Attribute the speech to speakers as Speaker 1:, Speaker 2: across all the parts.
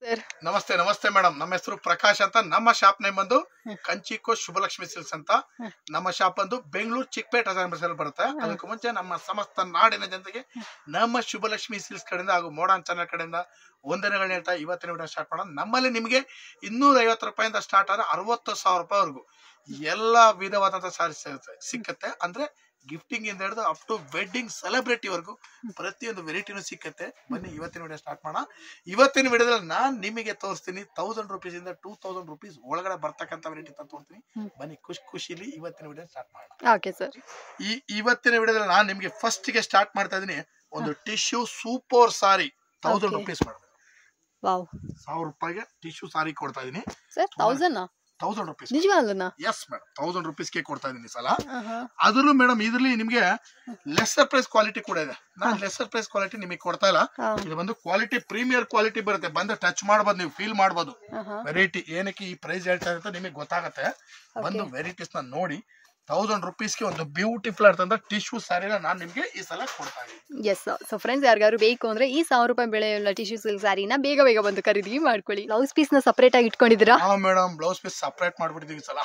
Speaker 1: Sir
Speaker 2: ನಮಸ್ತೆ ನಮಸ್ತೆ madam ನಮ್ಮ ಹೆಸರು ಪ್ರಕಾಶ್ ಅಂತ ನಮ್ಮ ಶಾಪ್ ನೇಮ್ ಬಂದು ಕಂಚಿಕೋ ಶುಭಲಕ್ಷ್ಮಿ ಸಿಲ್ಕ್ಸ್ ಅಂತ ನಮ್ಮ ಶಾಪ್ ಬಂದು ಬೆಂಗಳೂರು ಚಿಕ್ಕಪೇಟೆ ಹೆಸರಲ್ಲಿ ಬರುತ್ತೆ ಅದಕ್ಕೂ ಮುಂಚೆ ನಮ್ಮ ಸಮಸ್ತ ನಾಡಿನ ಜನತೆಗೆ ನಮ್ಮ ಶುಭಲಕ್ಷ್ಮಿ ಸಿಲ್ಕ್ಸ್ ಕಡೆಯಿಂದ ಹಾಗೂ ಮೋಡಾನ್ ಚಾನಲ್ ಕಡೆಯಿಂದ ವಂದನೆಗಳನ್ನ ಹೇಳ್ತಾ ಇವತ್ತಿನ ವಿಡಿಯೋ ಸ್ಟಾರ್ಟ್ ಮಾಡೋಣ ನಮ್ಮಲ್ಲಿ ನಿಮಗೆ ಇನ್ನೂರ ಐವತ್ತು ರೂಪಾಯಿಂದ ಸ್ಟಾರ್ಟ್ ಆದ್ರೆ ಅರವತ್ತು ಸಾವಿರ ರೂಪಾಯಿವರೆಗೂ ಎಲ್ಲ ವಿಧವಾದಂತ ಸಾರಿ ಸಿಗುತ್ತೆ ಸಿಕ್ಕತ್ತೆ ಅಂದ್ರೆ ಗಿಫ್ಟಿಂಗ್ ಇಂದ ಹಿಡಿದು ಅಪ್ ಟು ವೆಡ್ಡಿಂಗ್ ಸೆಲೆಬ್ರಿಟಿ ವರೆಗೂ ಪ್ರತಿಯೊಂದು ವೆರೈಟಿನೂ ಸಿಕ್ಕತ್ತೆ ಬನ್ನಿ ಇವತ್ತಿನ ವಿಡಿಯೋ ಸ್ಟಾರ್ಟ್ ಮಾಡೋಣ ಇವತ್ತಿನ ವಿಡಿಯೋದಲ್ಲಿ ನಾನ್ ನಿಮಗೆ ತೋರಿಸ್ತೀನಿ ತೌಸಂಡ್ ರುಪೀಸ್ ಇಂದ ಟೂ ತೌಸಂಡ್ ರುಪೀಸ್ ಒಳಗಡೆ ಬರ್ತಕ್ಕಂಥ ವೆರೈಟಿ ಅಂತ ತೋರಿಸ್ತೀನಿ ಬನ್ನಿ ಖುಷಿ ಖುಷಿಲಿ ಇವತ್ತಿನ ವಿಡಿಯೋ ಸ್ಟಾರ್ಟ್ ಮಾಡೋಣ
Speaker 1: ಓಕೆ ಸರ್
Speaker 2: ಈ ಇವತ್ತಿನ ವಿಡಿಯೋದಲ್ಲಿ ನಾನು ನಿಮಗೆ ಫಸ್ಟ್ ಗೆ ಸ್ಟಾರ್ಟ್ ಮಾಡ್ತಾ ಇದೀನಿ ಒಂದು tissue super sari thousand
Speaker 1: Okay.
Speaker 2: Rupees madam
Speaker 1: wow
Speaker 2: ಸಾವಿರ ರೂಪಾಯಿಗೆ ಟಿಶ್ಯೂ ಸಾರಿ ಕೊಡ್ತಾ ಇದೀನಿ
Speaker 1: ಸರ್ ತೌಸಂಡ್
Speaker 2: ತೌಸಂಡ್ ರುಪೀಸ್
Speaker 1: ನಿಜವಾಗ್ಲೂನಾ
Speaker 2: ಎಸ್ ಮೇಡಮ್ ತೌಸಂಡ್ ರುಪೀಸ್ಗೆ ಕೊಡ್ತಾ ಇದೀನಿ ಈ ಸಲ
Speaker 1: ಆಹಾ.
Speaker 2: ಅದ್ರಲ್ಲೂ ಮೇಡಮ್ ಇದ್ರಲ್ಲಿ ನಿಮಗೆ ಲೆಸರ್ ಪ್ರೈಸ್ ಕ್ವಾಲಿಟಿ ಕೂಡ ಇದೆ ನಾನು ಲೆಸರ್ ಪ್ರೈಸ್ ಕ್ವಾಲಿಟಿ ನಿಮಗೆ ಕೊಡ್ತಾ ಇಲ್ಲ
Speaker 1: ಹಾ.
Speaker 2: ಇದು ಬಂದು ಕ್ವಾಲಿಟಿ ಪ್ರೀಮಿಯರ್ ಕ್ವಾಲಿಟಿ ಬರುತ್ತೆ ಬಂದು ಟಚ್ ಮಾಡ್ಬೋದು ನೀವು ಫೀಲ್ ಮಾಡ್ಬೋದು
Speaker 1: ಆಹಾ.
Speaker 2: ವೆರೈಟಿ ಏನಕ್ಕೆ ಈ ಪ್ರೈಸ್ ಹೇಳ್ತಾ ಇರುತ್ತೆ ನಿಮಗೆ ಗೊತ್ತಾಗತ್ತೆ ಬಂದು ವೆರೈಟೀಸ್ ನ ನೋಡಿ ತೌಸಂಡ್ ರುಪೀಸ್ಗೆ ಒಂದು ಬ್ಯೂಟಿಫುಲ್ ಇರ್ತಂತ ಟಿಶ್ಯೂ ಸ್ಯಾರಿನ ನಾನು ನಿಮ್ಗೆ ಈ ಸಲ ಕೊಡ್ತಾ ಇದ್ದೀನಿ
Speaker 1: ಎಸ್ ಸೊ ಫ್ರೆಂಡ್ಸ್ ಯಾರಿಗಾರು ಬೇಕು ಅಂದ್ರೆ ಈ ಸಾವಿರ ರೂಪಾಯಿ ಬೆಲೆಯುಳ್ಳ ಟಿಶ್ಯೂ ಸಿಲ್ಕ್ ಸ್ಯಾರಿನ ಬೇಗ ಬೇಗ ಬಂದು ಖರೀದಿ ಮಾಡ್ಕೊಳ್ಳಿ ಬ್ಲೌಸ್ ಪೀಸ್ ನ ಸಪರೇಟ್ ಆಗಿ ಇಟ್ಕೊಂಡಿದ್ದೀರಾ
Speaker 2: ಹಾ ಮೇಡಮ್ ಬ್ಲೌಸ್ ಪೀಸ್ ಸಪ್ರೇಟ್ ಮಾಡ್ಬಿಟ್ಟಿದೀವಿ ಈ ಸಲ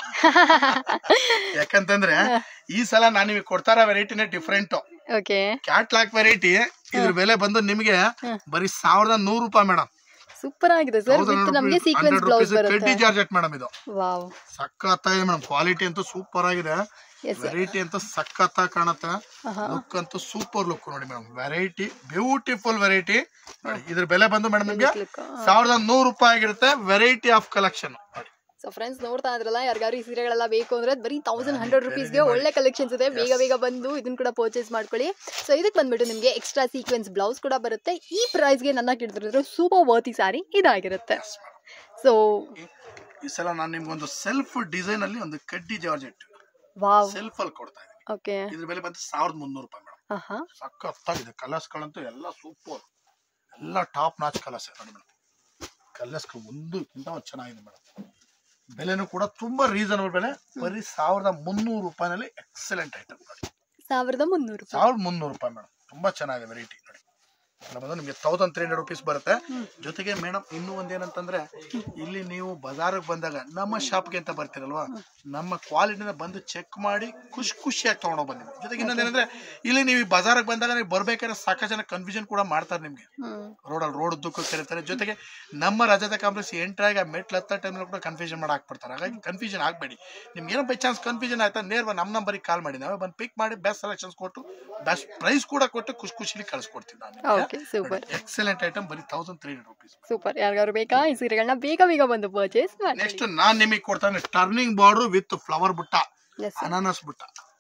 Speaker 2: ಯಾಕಂತಂದ್ರೆ ಈ ಸಲ ನಾನು ನಿಮಗೆ ಕೊಡ್ತಾರ ವೆರೈಟಿನೇ ಡಿಫ್ರೆಂಟ್
Speaker 1: ಓಕೆ
Speaker 2: ಕ್ಯಾಟ್ಲಾಕ್ ವೆರೈಟಿ ಇದ್ರ ಬೆಲೆ ಬಂದು ನಿಮಗೆ ಬರೀ ಸಾವಿರದ ನೂರು ರೂಪಾಯಿ ಮೇಡಮ್
Speaker 1: ಸೂಪರ್ ಆಗಿದೆ ಸರ್ ವಿತ್ ನಮಗೆ ಸೀಕ್ವೆನ್ಸ್ ಬ್ಲೌಸ್
Speaker 2: ಕಡ್ಡಿ
Speaker 1: ಬರುತ್ತೆ
Speaker 2: ಜಾರ್ಜೆಟ್ ಮೇಡಮ್ ಇದು
Speaker 1: ವಾವ್
Speaker 2: ಸಖತ್ತಾಗಿದೆ ಮೇಡಮ್ ಕ್ವಾಲಿಟಿ ಅಂತೂ ಸೂಪರ್ ಆಗಿದೆ
Speaker 1: Yes, sir.
Speaker 2: ವೆರೈಟಿ ಅಂತೂ ಸಖತ್ತಾಗಿ ಕಾಣುತ್ತೆ
Speaker 1: ಆಹಾ.
Speaker 2: ಲುಕ್ ಅಂತೂ ಸೂಪರ್ ಲುಕ್ ನೋಡಿ ಮೇಡಮ್ ವೆರೈಟಿ ಬ್ಯೂಟಿಫುಲ್ ವೆರೈಟಿ ನೋಡಿ ಇದ್ರ ಬೆಲೆ ಬಂದು ಮೇಡಮ್ ನಿಮ್ಗೆ
Speaker 1: look, ಆ.
Speaker 2: ಸಾವಿರದ ನೂರು ರೂಪಾಯಿ ಆಗಿರುತ್ತೆ ವೆರೈಟಿ ಆಫ್ ಕಲೆಕ್ಷನ್ ನೋಡಿ
Speaker 1: ಸೊ ಫ್ರೆಂಡ್ಸ್ ನೋಡ್ತಾ ಇದ್ರಲ್ಲ ಯಾರಿಗಾರು ಈ ಸೀರೆಗಳೆಲ್ಲ ಬೇಕು ಅಂದ್ರೆ ಬರೀ ತೌಸಂಡ್ ಹಂಡ್ರೆಡ್ ರುಪೀಸ್ಗೆ ಒಳ್ಳೆ ಕಲೆಕ್ಷನ್ಸ್ ಇದೆ ಬೇಗ ಬೇಗ ಬಂದು ಇದನ್ನ ಕೂಡ ಪರ್ಚೇಸ್ ಮಾಡ್ಕೊಳ್ಳಿ ಸೊ ಇದಕ್ಕೆ ಬಂದ್ಬಿಟ್ಟು ನಿಮಗೆ ಎಕ್ಸ್ಟ್ರಾ ಸೀಕ್ವೆನ್ಸ್ ಬ್ಲೌಸ್ ಕೂಡ ಬರುತ್ತೆ ಈ ಪ್ರೈಸ್ಗೆ ನನ್ನ ಕೇಳಿದ್ರೆ ಸೂಪರ್ ವರ್ತಿ ಸಾರಿ ಇದಾಗಿರುತ್ತೆ ಸೊ
Speaker 2: ಈ ಸಲ ನಾನು ನಿಮ್ಗೊಂದು ಸೆಲ್ಫ್ ಡಿಸೈನ್ ಅಲ್ಲಿ ಒಂದು ಕಡ್ಡಿ ಜಾರ್ಜೆಟ್
Speaker 1: ವಾವ್
Speaker 2: ಸೆಲ್ಫ್ ಅಲ್ಲಿ ಕೊಡ್ತಾ ಇದ್ದೀನಿ
Speaker 1: ಓಕೆ
Speaker 2: ಇದ್ರ ಬೆಲೆ ಬಂದು ಸಾವಿರದ ಮುನ್ನೂರು ರೂಪಾಯಿ ಮೇಡಮ್
Speaker 1: ಆಹಾ
Speaker 2: ಸಖತ್ತಾಗಿದೆ ಕಲರ್ಸ್ ಗಳಂತೂ ಎಲ್ಲ ಸೂಪರ್ ಎಲ್ಲ ಟಾಪ್ ನಾಚ್ ಕಲರ್ಸ್ ನೋಡಿ ಮೇಡಮ್ ಕಲರ್ಸ್ ಒಂದು ಒಂದು ಚೆನ್ನಾಗಿದೆ ಮೇಡಮ್ ಬೆಲೆನೂ ಕೂಡ ತುಂಬಾ ರೀಸನಬಲ್ ಬೆಲೆ ಬರೀ ಸಾವಿರದ ಮುನ್ನೂರು ರೂಪಾಯಿನಲ್ಲಿ ಎಕ್ಸಲೆಂಟ್ ಐಟಮ್ ನೋಡಿ
Speaker 1: ಸಾವಿರದ ಮುನ್ನೂರು ರೂಪಾಯಿ
Speaker 2: ಸಾವಿರದ ಮುನ್ನೂರು ರೂಪಾಯಿ ಮೇಡಮ್ ತುಂಬಾ ಚೆನ್ನಾಗಿದೆ ವೆರೈಟಿ ನೋಡಿ ಎಲ್ಲ ಬಂದು ನಿಮಗೆ ತೌಸಂಡ್ ತ್ರೀ ಹಂಡ್ರೆಡ್ ರುಪೀಸ್ ಬರುತ್ತೆ ಜೊತೆಗೆ ಮೇಡಮ್ ಇನ್ನೂ ಒಂದೇನಂತಂದ್ರೆ ಇಲ್ಲಿ ನೀವು ಬಜಾರಿಗೆ ಬಂದಾಗ ನಮ್ಮ ಶಾಪ್ಗೆ ಅಂತ ಬರ್ತೀರಲ್ವಾ ನಮ್ಮ ಕ್ವಾಲಿಟಿನ ಬಂದು ಚೆಕ್ ಮಾಡಿ ಖುಷಿ ಖುಷಿಯಾಗಿ ತಗೊಂಡೋಗಿ ಬಂದಿವಿ ಜೊತೆಗೆ ಇನ್ನೊಂದೇನಂದ್ರೆ ಇಲ್ಲಿ ನೀವು ಈ ಬಜಾರಿಗೆ ಬಂದಾಗ ನೀವು ಬರ್ಬೇಕಾದ್ರೆ ಸಾಕಷ್ಟು ಜನ ಕನ್ಫ್ಯೂಷನ್ ಕೂಡ ಮಾಡ್ತಾರೆ ನಿಮ್ಗೆ
Speaker 1: ಹ್ಮ್
Speaker 2: ರೋಡಲ್ಲಿ ರೋಡ್ ಉದ್ದಕ್ಕೂ ಕರೀತಾರೆ ಜೊತೆಗೆ ನಮ್ಮ ರಜತ ಕಾಂಪ್ಲೆಕ್ಸ್ ಎಂಟ್ರಾಗಿ ಆ ಮೆಟ್ಲು ಹತ್ತ ಟೈಮ್ನಲ್ಲಿ ಕೂಡ ಕನ್ಫ್ಯೂಷನ್ ಮಾಡಿ ಹಾಕ್ಬಿಡ್ತಾರೆ ಹಾಗಾಗಿ ಕನ್ಫ್ಯೂಷನ್ ಆಗಬೇಡಿ ನಿಮ್ಗೆ ಏನೋ ಬೈ ಚಾನ್ಸ್ ಕನ್ಫ್ಯೂಷನ್ ಆಯ್ತಾ ನೇರ ನಮ್ಮ ನಂಬರಿಗೆ ಕಾಲ್ ಮಾಡಿ ನಾವೇ ಬಂದು ಪಿಕ್ ಮಾಡಿ ಬೆಸ್ಟ್ ಸೆಲೆಕ್ಷನ್ಸ್ ಕೊಟ್ಟು ಬೆಸ್ಟ್ ಪ್ರೈಸ್ ಕೂಡ ಕೊಟ್ಟು ಖುಷಿ ಖುಷಿಲಿ ಕಳಿಸ್ಕೊಡ್ತೀವಿ ನಾನು
Speaker 1: ಓಕೆ ಸೂಪರ್
Speaker 2: ಎಕ್ಸಲೆಂಟ್ ಐಟಮ್ ಬರೀ thousand three hundred rupees
Speaker 1: super ಯಾರಿಗಾರು ಬೇಕಾ ಈ ಸೀರೆಗಳನ್ನ ಬೇಗ ಬೇಗ ಬಂದು ಪರ್ಚೇಸ್ ಮಾಡಿ
Speaker 2: ನೆಕ್ಸ್ಟ್ ನಾನ್ ನಿಮಗೆ ಕೊಡ್ತಾನೆ ಟರ್ನಿಂಗ್ ಬಾರ್ಡರ್ ವಿತ್ ಫ್ಲವರ್ ಬುಟ್ಟ
Speaker 1: ಎಸ್
Speaker 2: ಅನಾನಸ್ ಬುಟ್ಟ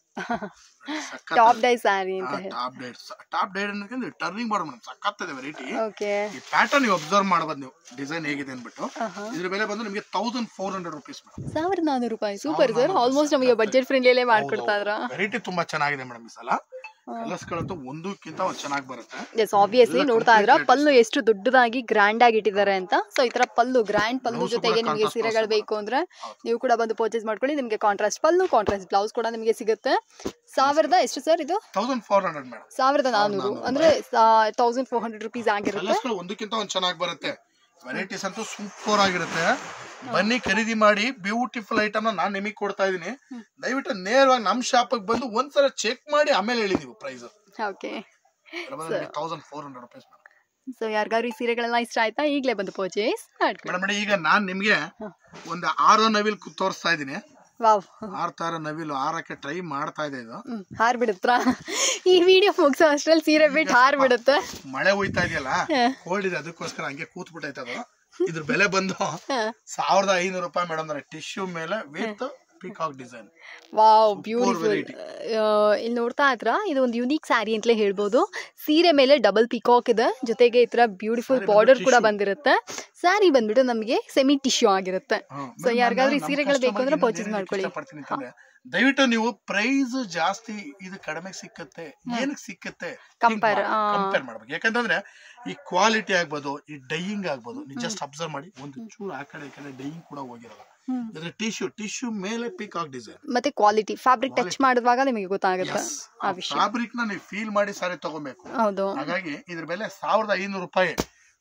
Speaker 1: ಟಾಪ್ ಡೈ ಸ್ಯಾರಿ ಅಂತ ಹೇಳಿ
Speaker 2: ಟಾಪ್ ಡೇಟ್ ಟಾಪ್ ಡೇಟ್ ಅನ್ನೋದಕ್ಕೆ ಟರ್ನಿಂಗ್ ಬಾರ್ಡರ್ ಮೇಡಮ್ ಸಕ್ಕತ್ತದೆ ವೆರೈಟಿ
Speaker 1: ಓಕೆ
Speaker 2: ಈ ಪ್ಯಾಟರ್ನ್ ನೀವು ಅಬ್ಸರ್ವ್ ಮಾಡಬಹುದು ನೀವು ಡಿಸೈನ್ ಹೇಗಿದೆ ಅಂದ್ಬಿಟ್ಟು
Speaker 1: ಆಹಾ.
Speaker 2: ಇದ್ರ ಬೆಲೆ ಬಂದು ನಿಮಗೆ thousand four hundred rupees madam
Speaker 1: ಸಾವಿರದ ನಾನೂರು ರೂಪಾಯಿ ಸೂಪರ್ ಸರ್ ಆಲ್ಮೋಸ್ಟ್ ನಮಗೆ ಬಡ್ಜೆಟ್ ಫ್ರೆಂಡ್ಲಿಯಲ್ಲೇ ಮಾಡ್ಕೊಡ್ತಾ ಇದ್ರ
Speaker 2: ವೆರೈಟಿ ತುಂಬಾ ಚೆನ್ನಾಗಿದೆ ಮೇಡಮ್ ಈ ಸಲ ಕಲರ್ಸ್ ಗಳಂತೂ ಒಂದಕ್ಕಿಂತ ಒಂದು ಚೆನ್ನಾಗಿ ಬರುತ್ತೆ
Speaker 1: ಎಸ್ ಆಬ್ವಿಯಸ್ಲಿ ನೋಡ್ತಾ ಇದ್ರ ಪಲ್ಲು ಎಷ್ಟು ದೊಡ್ಡದಾಗಿ ಗ್ರ್ಯಾಂಡ್ ಆಗಿ ಇಟ್ಟಿದ್ದಾರೆ ಅಂತ ಸೊ ಈ ತರ ಪಲ್ಲು ಗ್ರ್ಯಾಂಡ್ ಪಲ್ಲು
Speaker 2: Blouse
Speaker 1: ಜೊತೆಗೆ
Speaker 2: ಕೂಡ
Speaker 1: ನಿಮಗೆ
Speaker 2: contrast
Speaker 1: ಸೀರೆಗಳು
Speaker 2: blouse
Speaker 1: ಬೇಕು ಅಂದ್ರೆ ನೀವು ಕೂಡ ಬಂದು ಪರ್ಚೇಸ್ ಮಾಡ್ಕೊಳ್ಳಿ ನಿಮಗೆ ಕಾಂಟ್ರಾಸ್ಟ್ ಪಲ್ಲು ಕಾಂಟ್ರಾಸ್ಟ್ ಬ್ಲೌಸ್ ಕೂಡ ನಿಮಗೆ ಸಿಗುತ್ತೆ ಸಾವಿರದ ಎಷ್ಟು ಸರ್ ಇದು
Speaker 2: ತೌಸಂಡ್ ಫೋರ್ ಹಂಡ್ರೆಡ್ ಮೇಡಮ್
Speaker 1: ಸಾವಿರದ ನಾನೂರು ಅಂದ್ರೆ ತೌಸಂಡ್ ಫೋರ್ ಹಂಡ್ರೆಡ್ ರುಪೀಸ್ ಆಗಿರುತ್ತೆ
Speaker 2: ಕಲರ್ಸ್ ಗಳು ಒಂದಕ್ಕಿಂತ ಒಂದು ಚೆನ್ನಾಗಿ ಬರುತ್ತೆ ವೆರೈಟೀಸ್ ಅಂತೂ ಸೂಪರ್ ಆಗಿರುತ್ತೆ ಬನ್ನಿ ಖರೀದಿ ಮಾಡಿ ಬ್ಯೂಟಿಫುಲ್ ಐಟಮ್ ನಾನು ನಿಮಗೆ ಕೊಡ್ತಾ ಇದೀನಿ ದಯವಿಟ್ಟು ನೇರವಾಗಿ ನಮ್ಮ ಶಾಪಿಗೆ ಬಂದು ಒಂದ್ಸಲ ಚೆಕ್ ಮಾಡಿ ಆಮೇಲೆ ಹೇಳಿದೀವಿ price
Speaker 1: okay
Speaker 2: thousand four hundred rupees
Speaker 1: so ಯಾರಿಗಾರು ಈ ಸೀರೆಗಳೆಲ್ಲ ಇಷ್ಟ ಆಯ್ತಾ ಈಗಲೇ ಬಂದು ಪರ್ಚೇಸ್ ಮಾಡ್ಕೊಳ್ಳಿ
Speaker 2: ಮೇಡಮ್ ಮೇಡಮ್ ಈಗ ನಾನ್ ನಿಮ್ಗೆ ಒಂದು ಆರೋ ನವಿಲ್ ಕು- ತೋರಿಸ್ತಾ ಇದ್ದೀನಿ
Speaker 1: ವಾವ್
Speaker 2: ಆರ್ತಾರ ನವಿಲು ಆರಕ್ಕೆ ಟ್ರೈ ಮಾಡ್ತಾ ಇದೆ ಇದು
Speaker 1: ಹ್ಮ್ ಹಾರ್ ಬಿಡುತ್ತಾ ಈ ವಿಡಿಯೋ ಮುಗಿಸೋ ಅಷ್ಟ್ರಲ್ಲಿ ಸೀರೆ ಬಿಟ್ಟು ಹಾರ್ ಬಿಡುತ್ತೆ
Speaker 2: ಮಳೆ ಹೋಯ್ತಾ ಇದೆಯಲ್ಲ ಕೋಲ್ಡ್ ಇದೆ ಅದಕ್ಕೋಸ್ಕರ ಹಂಗೆ ಕೂತ್ ಬಿಟ್ಟೈತೆ ಅದು ಇದ್ರ ಬೆಲೆ ಬಂದು ಸಾವಿರದ ಐನೂರು ರೂಪಾಯಿ ಮೇಡಮ್ ಟಿಶ್ಯೂ ಮೇಲೆ with peacock design
Speaker 1: wow beautiful
Speaker 2: variety.
Speaker 1: ಇಲ್ಲಿ ನೋಡ್ತಾ ಇದ್ರ ಇದು ಒಂದು ಯುನೀಕ್ ಸ್ಯಾರಿ ಅಂತಲೇ ಹೇಳ್ಬೋದು ಸೀರೆ ಮೇಲೆ ಡಬಲ್ ಪಿಕಾಕ್ ಇದೆ ಜೊತೆಗೆ ಈ ತರ ಬ್ಯೂಟಿಫುಲ್
Speaker 2: Saree
Speaker 1: ಬಾರ್ಡರ್
Speaker 2: ಬಂದು
Speaker 1: ಕೂಡ
Speaker 2: tissue.
Speaker 1: ಬಂದಿರುತ್ತೆ ಸ್ಯಾರಿ ಬಂದ್ಬಿಟ್ಟು ನಮಗೆ ಸೆಮಿ ಟಿಶ್ಯೂ ಆಗಿರುತ್ತೆ ಸೊ ಯಾರಿಗಾದ್ರೂ ಈ ಸೀರೆಗಳು ಬೇಕು ಅಂದ್ರೆ ಪರ್ಚೇಸ್ ಮಾಡ್ಕೊಳ್ಳಿ
Speaker 2: ಇಷ್ಟಪಡ್ತೀನಿ ಅಂತಂದ್ರೆ ದಯವಿಟ್ಟು ನೀವು ಪ್ರೈಸ್ ಜಾಸ್ತಿ ಇದು ಕಡಿಮೆ ಸಿಕ್ಕತ್ತೆ ಏನಕ್ಕೆ ಸಿಕ್ಕತ್ತೆ
Speaker 1: Compare, ಆ.
Speaker 2: ಕಂಪೇರ್ ಮಾಡ್ಬೇಕು ಯಾಕಂತಂದ್ರೆ ಈ ಕ್ವಾಲಿಟಿ ಆಗ್ಬೋದು ಈ ಡೈಯಿಂಗ್ ಆಗ್ಬೋದು ನೀವು ಜಸ್ಟ್ ಅಬ್ಸರ್ವ್ ಮಾಡಿ ಒಂದು ಚೂರು ಆ ಕಡೆ ಈ ಕಡೆ ಡೈಯಿಂಗ್ ಕೂಡ ಹೋಗಿರಲ್ಲ
Speaker 1: ಹ್ಮ್.
Speaker 2: ಇದ್ರ ಟಿಶ್ಯೂ ಟಿಶ್ಯೂ ಮೇಲೆ ಪಿಕಾಕ್ ಡಿಸೈನ್
Speaker 1: ಮತ್ತೆ ಕ್ವಾಲಿಟಿ ಫ್ಯಾಬ್ರಿಕ್ ಟಚ್ ಮಾಡುವಾಗ ನಿಮಗೆ ಗೊತ್ತಾಗುತ್ತೆ ಆ ವಿಷಯ
Speaker 2: ಫ್ಯಾಬ್ರಿಕ್ ನ ನೀವು ಫೀಲ್ ಮಾಡಿ ಸಾರಿ ತಗೋಬೇಕು
Speaker 1: ಹೌದು
Speaker 2: ಹಾಗಾಗಿ ಇದ್ರ ಬೆಲೆ ಸಾವಿರದ ಐನೂರು ರೂಪಾಯಿ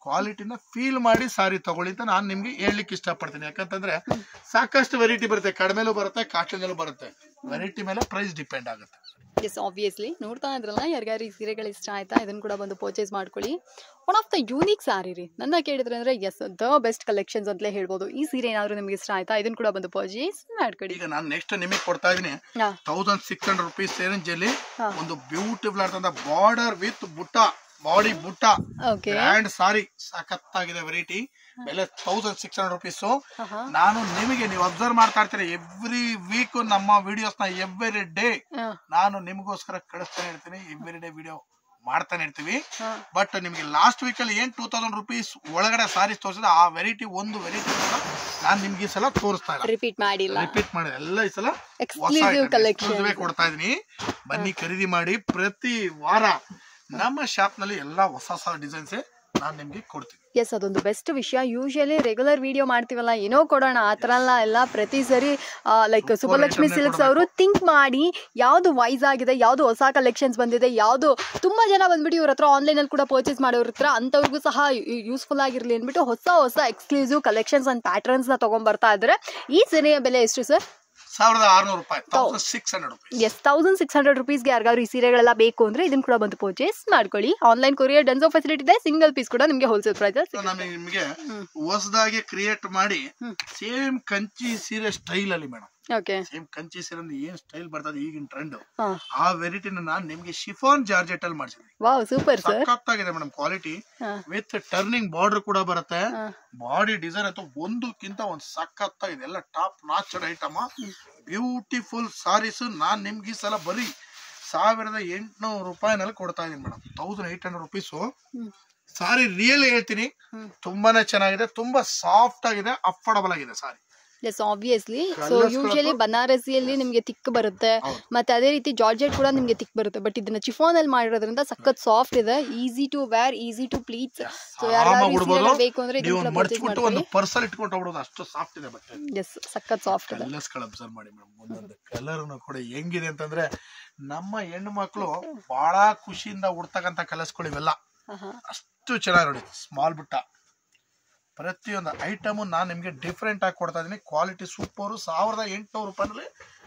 Speaker 2: ಕ್ವಾಲಿಟಿನ ಫೀಲ್ ಮಾಡಿ ಸಾರಿ ತಗೊಳ್ಳಿ ಅಂತ ನಾನು ನಿಮ್ಗೆ ಹೇಳ್ಲಿಕ್ಕೆ ಇಷ್ಟಪಡ್ತೀನಿ ಯಾಕಂತಂದ್ರೆ ಸಾಕಷ್ಟು ವೆರೈಟಿ ಬರುತ್ತೆ ಕಡಿಮೆಲೂ ಬರುತ್ತೆ ಕಾಸ್ಟ್ಲಿನಲ್ಲೂ ಬರುತ್ತೆ ವೆರೈಟಿ ಮೇಲೆ ಪ್ರೈಸ್ ಡಿಪೆಂಡ್ ಆಗುತ್ತೆ
Speaker 1: ಎಸ್ ಆಬ್ವಿಯಸ್ಲಿ ನೋಡ್ತಾ ಇದ್ರಲ್ಲ ಯಾರಿಗಾರು ಈ ಸೀರೆಗಳು ಇಷ್ಟ ಆಯ್ತಾ ಇದನ್ನು ಕೂಡ ಬಂದು ಪರ್ಚೇಸ್ ಮಾಡ್ಕೊಳ್ಳಿ one of the unique sari ರೀ ನನ್ನ ಕೇಳಿದ್ರೆ ಅಂದ್ರೆ ಎಸ್ ದ ಬೆಸ್ಟ್ ಕಲೆಕ್ಷನ್ಸ್ ಅಂತಲೇ ಹೇಳ್ಬೋದು ಈ ಸೀರೆ ಏನಾದರೂ ನಿಮ್ಗೆ ಇಷ್ಟ ಆಯ್ತಾ ಇದನ್ನು ಕೂಡ ಬಂದು ಪರ್ಚೇಸ್ ಮಾಡ್ಕೊಳ್ಳಿ
Speaker 2: ಈಗ ನಾನು ನೆಕ್ಸ್ಟ್ ನಿಮಗೆ ಕೊಡ್ತಾ ಇದೀನಿ
Speaker 1: ಹಾ
Speaker 2: thousand six hundred rupees range ಅಲ್ಲಿ
Speaker 1: ಹಾ.
Speaker 2: ಒಂದು ಬ್ಯೂಟಿಫುಲ್ ಆದಂತ ಬಾರ್ಡರ್ ವಿತ್ ಬುಟ್ಟ ಬಾಡಿ ಬುಟ್ಟ
Speaker 1: ಓಕೆ
Speaker 2: ಗ್ರ್ಯಾಂಡ್ ಸಾರಿ ಸಖತ್ತಾಗಿದೆ ವೆರೈಟಿ ಬೆಲೆ ತೌಸಂಡ್ ಸಿಕ್ಸ್ ಹಂಡ್ರೆಡ್ ರುಪೀಸ್
Speaker 1: ಹಾಂ
Speaker 2: ನಾನು ನಿಮಗೆ ನೀವು ಅಬ್ಸರ್ವ್ ಮಾಡ್ತಾ ಇರ್ತೀರಿ ಎವ್ರಿ ವೀಕ್ ನಮ್ಮ ವಿಡಿಯೋಸ್ ನ ಎವ್ರಿ ಡೇ
Speaker 1: ಹಾಂ
Speaker 2: ನಾನು ನಿಮಗೋಸ್ಕರ ಕಳಿಸ್ತಾನೆ ಇರ್ತೀನಿ ಎವ್ರಿ ಡೇ ವಿಡಿಯೋ ಮಾಡ್ತಾನೆ ಇರ್ತೀವಿ
Speaker 1: ಹಾಂ
Speaker 2: ಬಟ್ ನಿಮಗೆ ಲಾಸ್ಟ್ ವೀಕ್ ಅಲ್ಲಿ ಏನ್ ಟೂ ತೌಸಂಡ್ ರುಪೀಸ್ ಒಳಗಡೆ ಸಾರೀಸ್ ತೋರಿಸಿದ ಆ ವೆರೈಟಿ ಒಂದು ವೆರೈಟಿ ನಾನು ನಿಮ್ಗೆ ಈ ಸಲ ತೋರಿಸ್ತಾ ಇಲ್ಲ
Speaker 1: ರಿಪೀಟ್ ಮಾಡಿಲ್ಲ
Speaker 2: ರಿಪೀಟ್ ಮಾಡಿದೆ ಎಲ್ಲ ಈ ಸಲ ಹೊಸ
Speaker 1: ಎಕ್ಸ್ಕ್ಲೂಸಿವ್ ಕಲೆಕ್ಷನ್
Speaker 2: exclusive ಕೊಡ್ತಾ ಇದೀನಿ ಬನ್ನಿ ಖರೀದಿ ಮಾಡಿ ಪ್ರತಿ ವಾರ ನಮ್ಮ ಶಾಪ್ ನಲ್ಲಿ ಎಲ್ಲಾ ಹೊಸ ಹೊಸ ಡಿಸೈನ್ಸ್ ನಾನ್ ನಿಮ್ಗೆ ಕೊಡ್ತೀನಿ
Speaker 1: ಎಸ್ ಅದೊಂದು ಬೆಸ್ಟ್ ವಿಷಯ ಯೂಶಲಿ ರೆಗ್ಯುಲರ್ ವಿಡಿಯೋ ಮಾಡ್ತೀವಲ್ಲ ಏನೋ ಕೊಡೋಣ ಆ ಥರ ಎಲ್ಲ ಎಲ್ಲ ಪ್ರತಿ ಸರಿ ಲೈಕ್ ಸುಬ್ಬಲಕ್ಷ್ಮಿ
Speaker 2: item ನೇ
Speaker 1: ಸಿಲ್ಕ್ಸ್ ಅವರು ಥಿಂಕ್ ಮಾಡಿ ಯಾವುದು ವೈಸ್ ಆಗಿದೆ ಯಾವುದು ಹೊಸ ಕಲೆಕ್ಷನ್ಸ್ ಬಂದಿದೆ ಯಾವುದು ತುಂಬಾ ಜನ ಬಂದ್ಬಿಟ್ಟು ಇವ್ರ ಹತ್ರ ಆನ್ಲೈನಲ್ಲಿ ಕೂಡ ಪರ್ಚೇಸ್ ಮಾಡೋರ ಹತ್ರ ಅಂಥವ್ರಿಗೂ ಸಹ ಯೂಸ್ಫುಲ್ ಆಗಿರಲಿ ಅಂದ್ಬಿಟ್ಟು ಹೊಸ ಹೊಸ ಎಕ್ಸ್ಕ್ಲೂಸಿವ್ ಕಲೆಕ್ಷನ್ಸ್ ಅಂಡ್ ಪ್ಯಾಟರ್ನ್ಸ್ನ ತೊಗೊಂಬರ್ತಾ ಇದ್ದಾರೆ ಈ ಸೀರೆಯ ಬೆಲೆ ಎಷ್ಟು ಸರ್
Speaker 2: ಸಾವಿರದ ಆರ್ನೂರು ರೂಪಾಯಿ thousand six hundred rupees
Speaker 1: yes thousand six hundred ರುಪೀಸ್ಗೆ ಯಾರಿಗಾದ್ರು ಈ ಸೀರೆಗಳೆಲ್ಲ ಬೇಕು ಅಂದ್ರೆ ಇದನ್ನ ಕೂಡ ಬಂದು ಪರ್ಚೇಸ್ ಮಾಡ್ಕೊಳ್ಳಿ ಆನ್ಲೈನ್ ಕೊರಿಯರ್ ಡನ್ಸೋ ಫೆಸಿಲಿಟಿ ಇದೆ ಸಿಂಗಲ್ ಪೀಸ್ ಕೂಡ ನಿಮಗೆ ಹೋಲ್ಸೇಲ್ ಪ್ರೈಸಸ್
Speaker 2: ನಮಗೆ ನಿಮ್ಗೆ ಹೊಸದಾಗಿ ಕ್ರಿಯೇಟ್ ಮಾಡಿ
Speaker 1: ಹ್ಮ್.
Speaker 2: ಸೇಮ್ ಕಂಚಿ ಸೀರೆ ಸ್ಟೈಲ್ ಅಲ್ಲಿ ಮೇಡಮ್
Speaker 1: ಓಕೆ
Speaker 2: ಸೇಮ್ ಕಂಚಿ ಸೀರೆ ಅಂದ್ರೆ ಏನ್ ಸ್ಟೈಲ್ ಬರ್ತದೆ ಈಗಿನ ಟ್ರೆಂಡ್
Speaker 1: ಹಾಂ
Speaker 2: ಆ ವೆರೈಟಿನ ನಾನು ನಿಮ್ಗೆ ಶಿಫಾನ್ ಜಾರ್ಜೆಟ್ ಅಲ್ಲಿ ಮಾಡಿಸಿದ್ವಿ
Speaker 1: ವಾವ್ ಸೂಪರ್ ಸರ್
Speaker 2: ಸಖತ್ತಾಗಿದೆ ಮೇಡಮ್ ಕ್ವಾಲಿಟಿ
Speaker 1: ಹಾಂ
Speaker 2: ವಿತ್ ಟರ್ನಿಂಗ್ ಬಾರ್ಡರ್ ಕೂಡ ಬರುತ್ತೆ
Speaker 1: ಹಾಂ
Speaker 2: ಬಾಡಿ ಡಿಸೈನ್ ಅಂತೂ ಒಂದಕ್ಕಿಂತ ಒಂದು ಸಖತ್ತಾಗಿದೆ ಎಲ್ಲ top notched item beautiful saris ನಾನ್ ನಿಮ್ಗೆ ಈ ಸಲ ಬರೀ ಸಾವಿರದ ಎಂಟುನೂರು ರೂಪಾಯಿನಲ್ಲಿ ಕೊಡ್ತಾ ಇದೀನಿ madam thousand eight hundred rupees
Speaker 1: hmm.
Speaker 2: Sorry real ಹೇಳ್ತೀನಿ
Speaker 1: ಹ್ಮ್.
Speaker 2: ತುಂಬಾನೇ ಚೆನ್ನಾಗಿದೆ ತುಂಬಾ ಸಾಫ್ಟ್ ಆಗಿದೆ ಅಫೋರ್ಡಬಲ್ ಆಗಿದೆ sari
Speaker 1: yes obviously so
Speaker 2: Colours
Speaker 1: usually
Speaker 2: ಕೂಡ-
Speaker 1: ಬನಾರಸಿಯಲ್ಲಿ ನಿಮಗೆ ತಿಕ್ ಬರುತ್ತೆ
Speaker 2: ಹೌದು.
Speaker 1: ಮತ್ತೆ ಅದೇ ರೀತಿ ಜಾರ್ಜೆಟ್ ಕೂಡ ನಿಮಗೆ ತಿಕ್ ಬರುತ್ತೆ ಬಟ್ ಇದನ್ನ ಚಿಫಾನ್ ಅಲ್ಲಿ ಮಾಡಿರೋದ್ರಿಂದ ಸಖತ್ ಸಾಫ್ಟ್ ಇದೆ easy to wear easy to pleats so
Speaker 2: ಆರಾಮಾಗಿ ಉಡ್ಬೋದು
Speaker 1: ಬೇಕು ಅಂದ್ರೆ
Speaker 2: ನೀವು
Speaker 1: ಇದನ್ನ
Speaker 2: ಒಂದು
Speaker 1: ಪರ್ಚೇಸ್
Speaker 2: ಮಡ್ಚ್ಬಿಟ್ಟು ಒಂದು
Speaker 1: ಮಾಡ್ಕೊಳ್ಳಿ
Speaker 2: ಪರ್ಸಲ್ ಇಟ್ಕೊಂಡು ಹೋಗ್ಬೋದು ಅಷ್ಟು ಸಾಫ್ಟ್ ಇದೆ ಬಟ್ಟೆ
Speaker 1: ಎಸ್ ಸಖತ್ ಸಾಫ್ಟ್ ಇದೆ
Speaker 2: ಕಲರ್ಸ್ ಗಳು ಅಬ್ಸರ್ವ್ ಮಾಡಿ ಮೇಡಮ್ ಒಂದೊಂದು ಕಲರ್ ಕೂಡ ಹೆಂಗಿದೆ ಅಂತಂದ್ರೆ ನಮ್ಮ ಹೆಣ್ಣು ಮಕ್ಕಳು ಬಹಳ ಖುಷಿಯಿಂದ ಉಡ್ತಕ್ಕಂತ ಕಲರ್ಸ್ಗಳು ಇವೆಲ್ಲ
Speaker 1: ಆಹಾ.
Speaker 2: ಅಷ್ಟು ಚೆನ್ನಾಗಿ ನೋಡಿ ಸ್ಮಾಲ್ ಬುಟ್ಟ ಪ್ರತಿಯೊಂದು ಐಟಮ್ ನಾನು ನಿಮಗೆ ಡಿಫ್ರೆಂಟ್ ಆಗಿ ಕೊಡ್ತಾ ಇದೀನಿ ಕ್ವಾಲಿಟಿ ಸೂಪರ್ ಸಾವಿರದ ಎಂಟುನೂರು ರೂಪಾಯಿನಲ್ಲಿ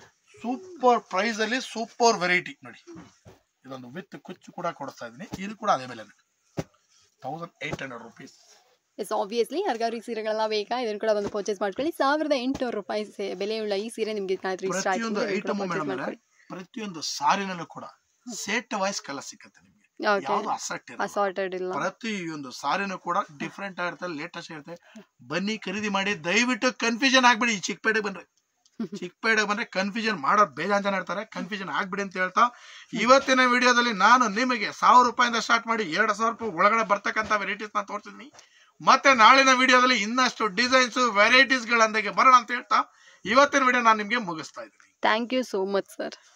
Speaker 2: ಸೂಪರ್ ಪ್ರೈಸ್ ಅಲ್ಲಿ ಸೂಪರ್ ವೆರೈಟಿ ನೋಡಿ ಇದೊಂದು ವಿತ್ ಕುಚ್ಚು ಕೂಡ ಕೊಡ್ತಾ ಇದೀನಿ ಇದು ಕೂಡ ಅದೇ ಬೆಲೆ thousand eight hundred rupees
Speaker 1: yes obviously ಯಾರಿಗಾದ್ರು ಈ ಸೀರೆಗಳೆಲ್ಲ ಬೇಕಾ ಇದನ್ನು ಕೂಡ ಒಂದು ಪರ್ಚೇಸ್ ಮಾಡ್ಕೊಳ್ಳಿ ಸಾವಿರದ ಎಂಟುನೂರು ರೂಪಾಯಿ ಸೆ- ಬೆಲೆಯುಳ್ಳ ಈ ಸೀರೆ ನಿಮ್ಗೆ ಏನಾದ್ರೂ ಇಷ್ಟ ಆಯ್ತು
Speaker 2: ಪ್ರತಿಯೊಂದು
Speaker 1: ಅಂದ್ರೆ ಇದನ್ನ
Speaker 2: ಐಟಮ್
Speaker 1: ಕೂಡ purchase
Speaker 2: ಮೇಡಮ್
Speaker 1: ಮಾಡ್ಕೊಳ್ಳಿ
Speaker 2: ಪ್ರತಿಯೊಂದು ಸಾರಿನಲ್ಲೂ ಕೂಡ ಸೆಟ್ ವೈಸ್ ಕಲರ್ ಸಿಕ್ಕತ್ತೆ ನಿಮ್ಗೆ
Speaker 1: ಓಕೆ
Speaker 2: ಯಾವ್ದು ಅಸೆಟ್ ಇರಲ್ಲ
Speaker 1: ಅಸಾರ್ಟೆಡ್ ಇಲ್ಲ
Speaker 2: ಪ್ರತಿಯೊಂದು ಸಾರಿನೂ ಕೂಡ ಡಿಫ್ರೆಂಟ್ ಆಗಿರುತ್ತೆ ಲೇಟೆಸ್ಟ್ ಇರುತ್ತೆ ಬನ್ನಿ ಖರೀದಿ ಮಾಡಿ ದಯವಿಟ್ಟು ಕನ್ಫ್ಯೂಷನ್ ಆಗ್ಬಿಡಿ ಈ ಚಿಕ್ಕಪೇಟೆಗೆ ಬನ್ರಿ ಚಿಕ್ಕಪೇಟೆಗೆ ಬಂದ್ರೆ ಕನ್ಫ್ಯೂಷನ್ ಮಾಡೋದು ಬೇಜಾನ್ ಜನ ಇರ್ತಾರೆ ಕನ್ಫ್ಯೂಷನ್ ಆಗ್ಬಿಡಿ ಅಂತ ಹೇಳ್ತಾ ಇವತ್ತಿನ ವಿಡಿಯೋದಲ್ಲಿ ನಾನು ನಿಮಗೆ ಸಾವಿರ ರೂಪಾಯಿಂದ ಸ್ಟಾರ್ಟ್ ಮಾಡಿ ಎರಡು ಸಾವಿರ ರೂಪಾಯಿ ಒಳಗಡೆ ಬರ್ತಕ್ಕಂಥ ವೆರೈಟೀಸ್ ನ ತೋರಿಸಿದ್ದೀನಿ ಮತ್ತೆ ನಾಳಿನ ವಿಡಿಯೋದಲ್ಲಿ ಇನ್ನಷ್ಟು ಡಿಸೈನ್ಸ್ ವೆರೈಟೀಸ್ ಗಳೊಂದಿಗೆ ಬರೋಣ ಅಂತ ಹೇಳ್ತಾ ಇವತ್ತಿನ ವಿಡಿಯೋ ನಾನು ನಿಮ್ಗೆ ಮುಗಿಸ್ತಾ ಇದ್ದೀನಿ
Speaker 1: thank you so much sir